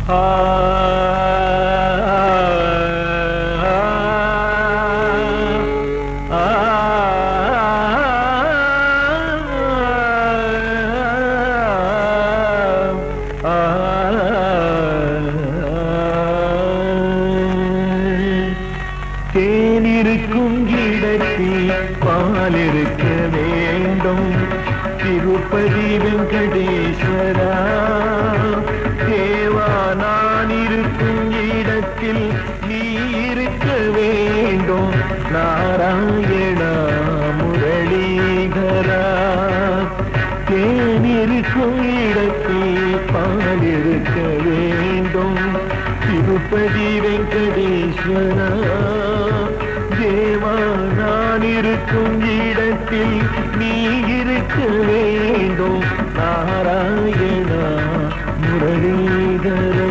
தேனிருக்கும் இடத்தில் பால் இருக்க வேண்டும் திருப்பதி வெங்கடேஸ்வரா தேவா நான் இருக்கும் இடத்தில் நீ இருக்க வேண்டும் நாராயணா முரளீதரா தேனிருக்கும் இடத்தில் பால் இருக்க வேண்டும் திருப்பதி வெங்கடேஸ்வரா தேவா நான் இருக்கும் இடத்தில் நீ இருக்க வேண்டும் நாராயணா முரளீதரா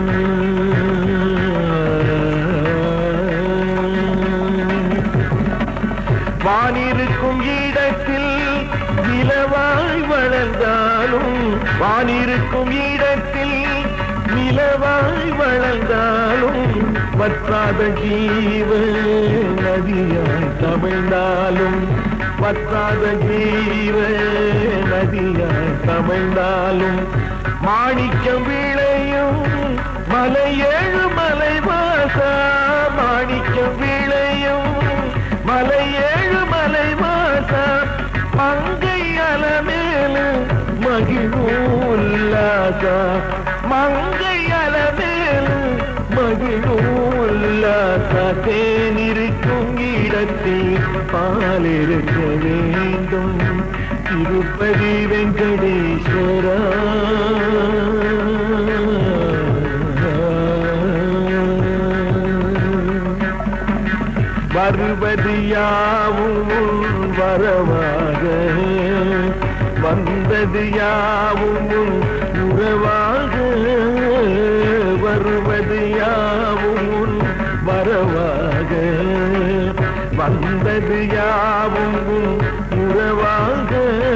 வானிருக்கும் இடத்தில் நிலவாய் வளர்ந்தாலும் வானிருக்கும் இடத்தில் நிலவாய் வளர்ந்தாலும் வற்றாத ஜீவ நதியாய் தமிழ்ந்தாலும் வற்றாத ஜீவ நதியாய் தமிழ்ந்தாலும் மாணிக்கம் விளையும் மலை ஏழு மலை வாசா மாணிக்கம் விளையும் மலை ஏழு மலை வாசா மங்கை அலமேலு மகிழ்வுல்லாசா மங்கை அலமேலு மகிழ்வுல்லாசா தேனிருக்கும் இடத்தில் பால் இருக்க வேண்டும் திருப்பதி வெங்கடேஸ்வரா வருவது யாவும் வரவாக வந்தது யாவும் உறவாக வருவது யாவும் வரவாக வந்தது யாவும் உறவாக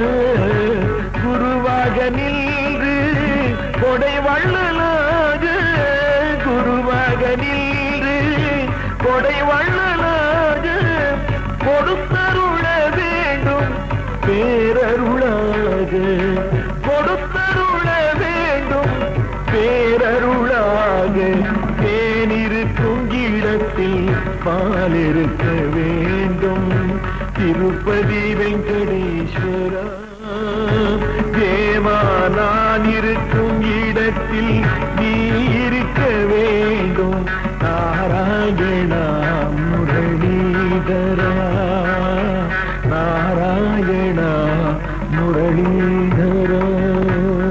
குருவாக நின்று கொடை வள்ளலாக குருவாக நின்று கொடை வள்ளலாக கொடுத்தருள வேண்டும் பேரருளாக கொடுத்தருள வேண்டும் பேரருளாக தேனிருக்கும் இடத்தில் பால் இருக்க வேண்டும் திருப்பதி வெங்கடேஸ்வரா தேவா நான் இருக்கும் இடத்தில் நீ இருக்க வேண்டும் நாராயணா முரளீதரா நாராயணா முரளீதரா